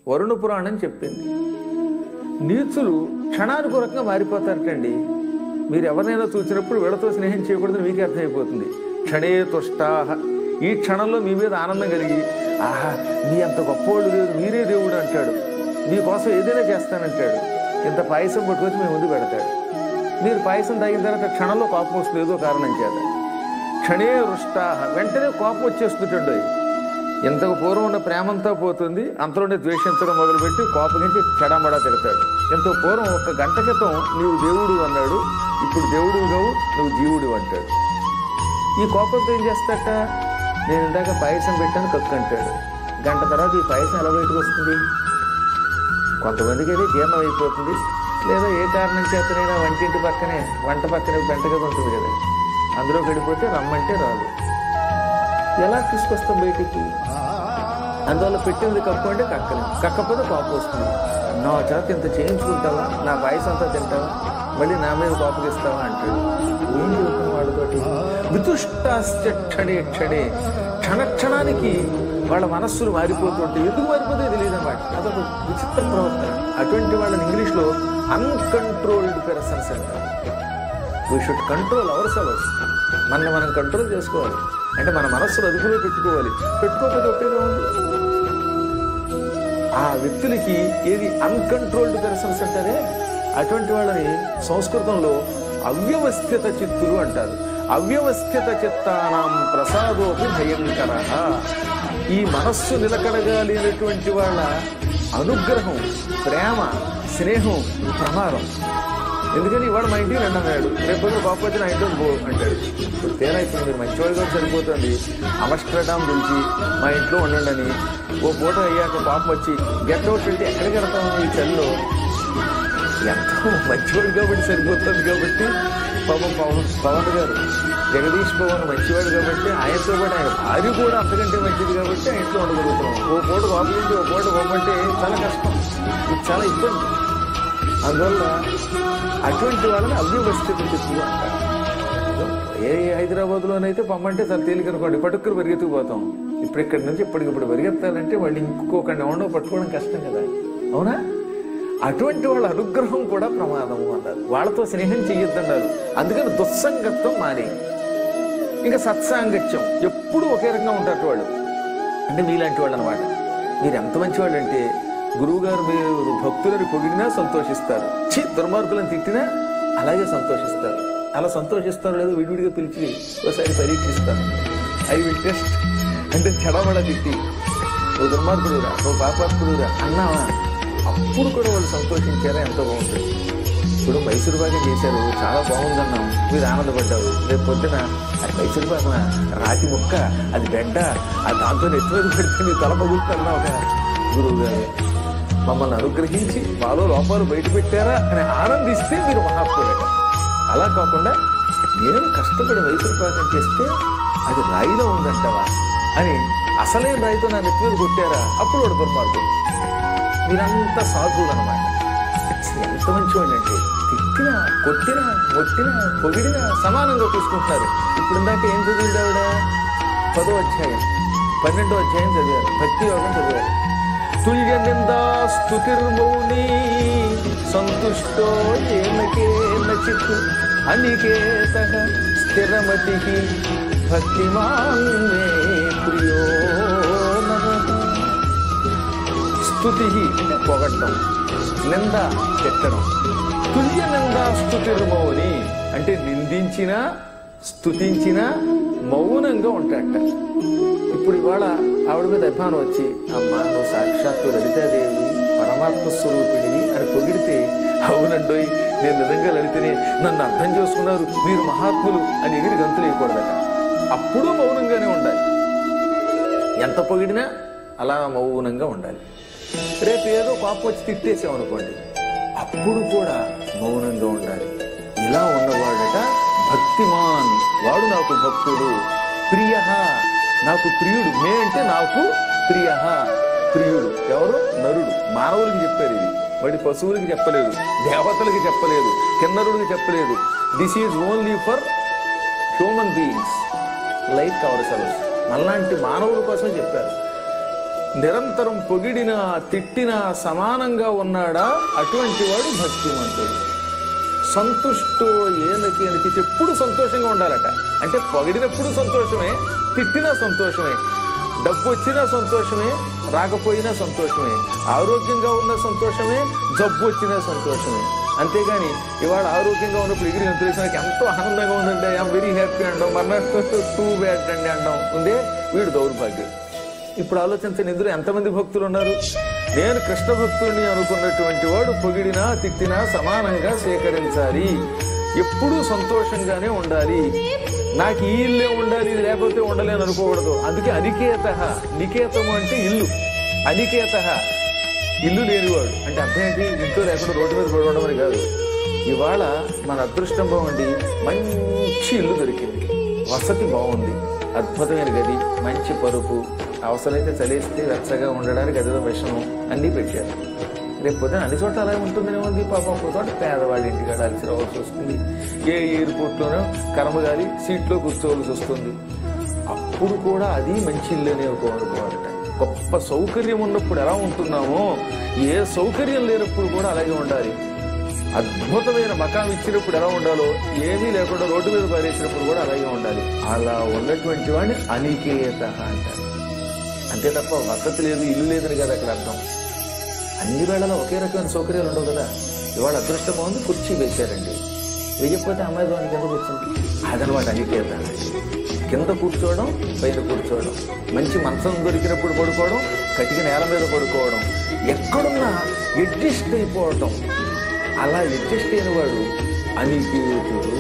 వరుణ పురాణం చెప్పింది నీచులు క్షణానికి ఒక రకంగా మారిపోతారటండి మీరు ఎవరినైనా చూసినప్పుడు వీళ్ళతో స్నేహం చేయకూడదని మీకే అర్థమైపోతుంది క్షణే తుష్టాహ ఈ క్షణంలో మీ మీద ఆనందం కలిగి ఆహా మీ అంత గొప్పవాళ్ళు లేదు మీరే దేవుడు అంటాడు మీకోసం ఏదైనా చేస్తానంటాడు ఇంత పాయసం పట్టుకొచ్చి మీ ముందు పెడతాడు మీరు పాయసం తాగిన తర్వాత క్షణంలో కోపం వస్తుంది ఏదో కారణం చేత క్షణే రుష్టాహ వెంటనే కోపం వచ్చేస్తుంటాడు ఇంతకు పూర్వం ఉన్న ప్రేమంతా పోతుంది అంతలోనే ద్వేషించడం మొదలుపెట్టి కోపగించి చెడమడా తిడతాడు ఎంతో పూర్వం ఒక గంట క్రితం నీవు దేవుడు అన్నాడు ఇప్పుడు దేవుడు కావు నువ్వు జీవుడు అంటాడు ఈ కోపంతో ఏం చేస్తాట నేను ఇందాక పాయసం పెట్టాను కక్కు అంటాడు గంట తర్వాత ఈ పాయసం ఎలా బయటకు వస్తుంది కొంతమందికి అయితే జీర్ణం అయిపోతుంది లేదా ఏ కారణం చేతనైనా వంటింటి పక్కనే వంట పక్కనే గంట గది ఉంటుంది కదా అందులో గడిపోతే రమ్మంటే రాదు ఎలా తీసుకొస్తాం బయటికి అందువల్ల పెట్టింది కక్కు అంటే కక్కని కక్కపోతే కోపం వస్తుంది నా చేత ఇంత చేయించుకుంటావా నా పాయసం అంతా తింటావా మళ్ళీ నా మీద కోపగిస్తావా అంటాడు ఏం చెబుతాం వాడితోటి వితుష్టాశ్చ క్షణే క్షణే క్షణ క్షణానికి వాళ్ళ మనస్సులు మారిపోతుంటే ఎందుకు మారిపోతే తెలియదు అన్నమాట అదొక విచిత్ర ప్రవర్తన అటువంటి వాళ్ళని ఇంగ్లీష్లో అన్కంట్రోల్డ్ పెర్సన్స్ అంటారు we should control our selves మన మనం కంట్రోల్ చేసుకోవాలి అంటే మన మనస్సును అదుపులో పెట్టుకోవాలి పెట్టుకోకపోతే ఉపయోగం ఉంది ఆ వ్యక్తులకి ఏది అన్కంట్రోల్డ్ పెర్సన్స్ అంటారే అటువంటి వాళ్ళని సంస్కృతంలో అవ్యవస్థిత చిత్తులు అంటారు అవ్యవస్థిత చిత్తానాం ప్రసాదోపి భయంకర ఈ మనస్సు నిలకడగా లేనటువంటి వాళ్ళ అనుగ్రహం ప్రేమ స్నేహం ప్రమాదం ఎందుకని ఇవాడు మా ఇంటికి రండి అన్నాడు రేపు పొద్దున కోపం వచ్చి నా ఇంట్లో పో అంటాడు ఇప్పుడు తేనా ఇప్పుడు మీరు మంచివాడిగా సరిపోతుంది అమస్ట్రడాం పిలిచి మా ఇంట్లో ఉండండి అని ఓ పూట అయ్యాక పాపం వచ్చి గెట్ అవుట్ అంటే ఎక్కడికి వెళ్తాం ఈ చలిలో ఎంతో మంచివాడు కాబట్టి సరిపోతుంది కాబట్టి పాపం పవన్ పవన్ గారు జగదీష్ పవన్ మంచివాడు కాబట్టి ఆయనతో పాటు ఆయన భార్య కూడా అంతకంటే మంచిది కాబట్టి ఆ ఇంట్లో ఉండగలుగుతున్నాం ఓ పూట కోపలించి ఓ పూట కోపంటే చాలా కష్టం ఇది చాలా ఇబ్బంది అందువల్ల అటువంటి వాళ్ళని అవ్యవస్థిత చెప్పులు అంటారు ఏ హైదరాబాద్లోనైతే పమ్మంటే చాలా తేలిక అనుకోండి పట్టుకుని పరిగెత్తుకుపోతాం ఇప్పుడు ఇక్కడి నుంచి ఇప్పటికిప్పుడు పరిగెత్తాలంటే వాళ్ళు ఇంకొకరిని ఎవడో పట్టుకోవడం కష్టం కదా అవునా అటువంటి వాళ్ళ అనుగ్రహం కూడా ప్రమాదము అన్నారు వాళ్ళతో స్నేహం చెయ్యొద్దన్నారు అందుకని దుస్సంగత్వం మానే ఇంకా సత్సాంగత్యం ఎప్పుడూ ఒకే రకంగా ఉంటారు వాళ్ళు అంటే మీలాంటి వాళ్ళు అనమాట మీరు ఎంత మంచివాళ్ళు అంటే గురువు గారు మీరు భక్తులను పొగిడినా సంతోషిస్తారు చి దుర్మార్గులను తిట్టినా అలాగే సంతోషిస్తారు అలా సంతోషిస్తారు లేదో విడివిడిగా పిలిచి ఒకసారి పరీక్షిస్తారు ఐ విల్ టెస్ట్ అంటే చెడబడ తిట్టి ఓ దుర్మార్గుడురా ఓ పాపాత్ముడురా అన్నావా అప్పుడు కూడా వాళ్ళు సంతోషించారా ఎంతో బాగుంటుంది ఇప్పుడు మైసూరు పాకం చేశారు చాలా బాగుందన్నాం మీరు ఆనందపడ్డారు రేపు పొద్దున అది మైసూరు పాకం రాతి ముక్క అది బెడ్డ అది దాంతో ఎత్తు మీద పెడితే నీ తల పగులుతున్నావు ఒక గురువు గారు మమ్మల్ని అనుగ్రహించి మాలో లోపాలు బయట పెట్టారా అని ఆనందిస్తే మీరు మహాత్ముడట అలా కాకుండా నేను కష్టపడి మైసూరు పాకం చేస్తే అది రాయిలో ఉందంటావా అని అసలే రాయితో నా నెత్తి మీద కొట్టారా అప్పుడు వాడు దుర్మార్గుడు మీరంతా సాధువులు అనమాట ఎంత మంచివాడు అంటే తిట్టినా కొట్టినా మొట్టినా పొగిడినా సమానంగా తీసుకుంటున్నారు ఇప్పుడు ఇందాక ఏం చదివింది ఆవిడ పదో అధ్యాయం పన్నెండో అధ్యాయం చదివారు భక్తి యోగం చదివారు తుల్య నిందా స్తుతిర్మౌని సంతుష్టో ఏనకే నచిత్ అనికేత స్థిరమతి భక్తిమాన్ మే ప్రియో నమః స్థుతి అంటే పొగడ్డం నింద తిట్టడం తుల్య నిందా స్థుతిర్మౌని అంటే నిందించిన స్థుతించిన మౌనంగా ఉంటాడట ఇప్పుడు ఇవాళ ఆవిడ మీద అభిమానం వచ్చి అమ్మా నువ్వు సాక్షాత్తు లలితాదేవి పరమాత్మ స్వరూపిణివి అని పొగిడితే అవునండోయ్ నేను నిజంగా లలితనే నన్ను అర్థం చేసుకున్నారు మీరు మహాత్ములు అని ఎగిరి గంతులు వేయకూడదట అప్పుడు మౌనంగానే ఉండాలి ఎంత పొగిడినా అలా మౌనంగా ఉండాలి రేపు ఏదో కోపం వచ్చి తిట్టేసాం అనుకోండి అప్పుడు కూడా మౌనంగా ఉండాలి ఇలా ఉన్నవాడట భక్తిమాన్ వాడు నాకు భక్తుడు ప్రియ నాకు ప్రియుడు మే అంటే నాకు ప్రియ ప్రియుడు ఎవరు నరుడు మానవులకి చెప్పారు ఇది వాడి పశువులకి చెప్పలేదు దేవతలకి చెప్పలేదు కిన్నరుడికి చెప్పలేదు this is only for human beings like our selves మనలాంటి మానవుల కోసం చెప్పారు నిరంతరం పొగిడినా తిట్టినా సమానంగా ఉన్నాడా అటువంటి వాడు భక్తిమంతుడు సంతుష్టో ఏనకి అని చెప్పి ఎప్పుడు సంతోషంగా ఉండాలట అంటే పొగిడినప్పుడు సంతోషమే తిట్టినా సంతోషమే డబ్బు వచ్చినా సంతోషమే రాకపోయినా సంతోషమే ఆరోగ్యంగా ఉన్న సంతోషమే జబ్బు వచ్చినా సంతోషమే అంతేగాని ఇవాళ ఆరోగ్యంగా ఉన్నప్పుడు ఎగిరి తెలిసినాక ఎంతో ఆనందంగా ఉందండి ఐఎమ్ వెరీ హ్యాపీ అంటాం మర్నాడు టూ బ్యాడ్ అండి అంటాం ఉందే వీడు దౌర్భాగ్యం ఇప్పుడు ఆలోచించండి ఇందులో ఎంతమంది భక్తులు ఉన్నారు నేను కృష్ణ భక్తుడిని అనుకున్నటువంటి వాడు పొగిడినా తిట్టినా సమానంగా స్వీకరించాలి ఎప్పుడూ సంతోషంగానే ఉండాలి నాకు ఈ ఇల్లే ఉండాలి ఇది లేకపోతే ఉండలేను అనుకోకూడదు అందుకే అనికేత నికేతము అంటే ఇల్లు అనికేత ఇల్లు లేనివాడు అంటే అర్థం ఏంటి ఇంట్లో లేకుండా రోడ్డు మీద పడవడం అని కాదు ఇవాళ మన అదృష్టం బాగుండి మంచి ఇల్లు దొరికింది వసతి బాగుంది అద్భుతమైన గది మంచి పరుపు అవసరమైతే చలేస్తే వెచ్చగా ఉండడానికి గదిలో విషం అన్నీ పెట్టారు రేపు పొద్దున అన్ని చోట్ల అలాగే ఉంటుందనే ఉంది పాపం ఒక చోట పేదవాళ్ళ ఇంటికి వెళ్ళాల్సి రావాల్సి వస్తుంది ఏ ఎయిర్పోర్ట్లోనో కర్మగాలి సీట్లో కూర్చోవలసి వస్తుంది అప్పుడు కూడా అది మంచి ఇల్లునే కోరుకోవాలట గొప్ప సౌకర్యం ఉన్నప్పుడు ఎలా ఉంటున్నామో ఏ సౌకర్యం లేనప్పుడు కూడా అలాగే ఉండాలి అద్భుతమైన మకాం ఇచ్చినప్పుడు ఎలా ఉండాలో ఏమీ లేకుండా రోడ్డు మీద పారేసినప్పుడు కూడా అలాగే ఉండాలి అలా ఉన్నటువంటి వాడిని అనికేత అంటారు అంతే తప్ప వసతి లేదు ఇల్లు లేదని కదా అక్కడ అర్థం అన్ని వేళలో ఒకే రకమైన సౌకర్యాలు ఉండవు కదా ఇవాళ అదృష్టం బాగుంది కుర్చీ వేశారండి వేయకపోతే అమ్మాయి దాని కింద కూర్చుంది అదనమాట అనికేత కింద కూర్చోవడం పైన కూర్చోవడం మంచి మంచం దొరికినప్పుడు పడుకోవడం కటిక నేల మీద పడుకోవడం ఎక్కడున్నా అడ్జస్ట్ అయిపోవడం అలా అడ్జస్ట్ అయిన వాడు అనికేతుడు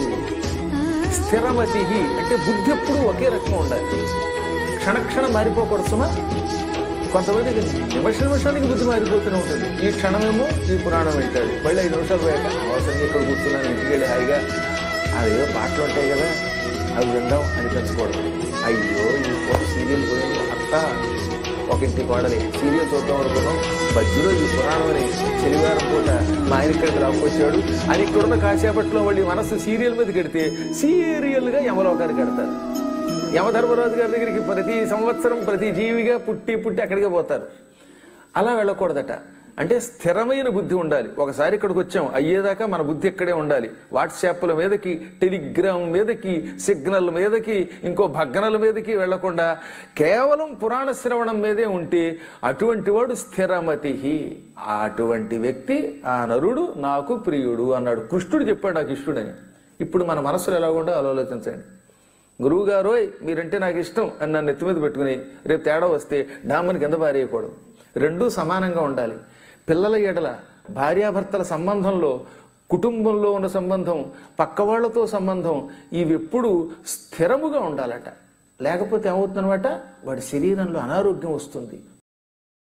స్థిరమతి అంటే బుద్ధి ఎప్పుడు ఒకే రకంగా ఉండాలి క్షణక్షణం మారిపోకూడదు సుమా కొంతమందికి నిమిష నిమిషానికి బుద్ధి మారిపోతూనే ఉంటుంది ఈ క్షణమేమో ఈ పురాణం వింటాడు మళ్ళీ ఐదు నిమిషాలు పోయాక అవసరంగా ఇక్కడ కూర్చున్నాను ఇంటికి వెళ్ళి హాయిగా అదేదో పాటలు ఉంటాయి కదా అవి విందాం అనిపించకూడదు అయ్యో ఈ పూట సీరియల్ పోయింది అత్త ఒక ఇంటి కోడలి సీరియల్ చూద్దాం అనుకున్నాం మధ్యలో ఈ పురాణం అని శనివారం పూట మా ఆయన ఇక్కడికి రాకొచ్చాడు అని ఇక్కడున్న కాసేపట్లో మళ్ళీ మనసు సీరియల్ మీద కడితే సీరియల్గా యమలోకానికి కడతారు యమధర్మరాజు గారి దగ్గరికి ప్రతి సంవత్సరం ప్రతి జీవిగా పుట్టి పుట్టి అక్కడికే పోతారు అలా వెళ్ళకూడదట అంటే స్థిరమైన బుద్ధి ఉండాలి ఒకసారి ఇక్కడికి వచ్చాం అయ్యేదాకా మన బుద్ధి ఇక్కడే ఉండాలి వాట్సాప్ల మీదకి టెలిగ్రామ్ మీదకి సిగ్నల్ మీదకి ఇంకో భగ్నల మీదకి వెళ్లకుండా కేవలం పురాణ శ్రవణం మీదే ఉంటే అటువంటి వాడు స్థిరమతి అటువంటి వ్యక్తి ఆ నరుడు నాకు ప్రియుడు అన్నాడు కృష్ణుడు చెప్పాడు నాకు ఇష్టుడని ఇప్పుడు మన మనసులో ఎలా ఉందో అలా ఆలోచించండి గురువు గారు మీరంటే నాకు ఇష్టం అని నన్ను ఎత్తి మీద పెట్టుకుని రేపు తేడా వస్తే డామ్మని కింద పారేయకూడదు రెండూ సమానంగా ఉండాలి పిల్లల ఎడల భార్యాభర్తల సంబంధంలో కుటుంబంలో ఉన్న సంబంధం పక్క వాళ్ళతో సంబంధం ఇవి ఎప్పుడు స్థిరముగా ఉండాలట లేకపోతే ఏమవుతుందన్నమాట వాడి శరీరంలో అనారోగ్యం వస్తుంది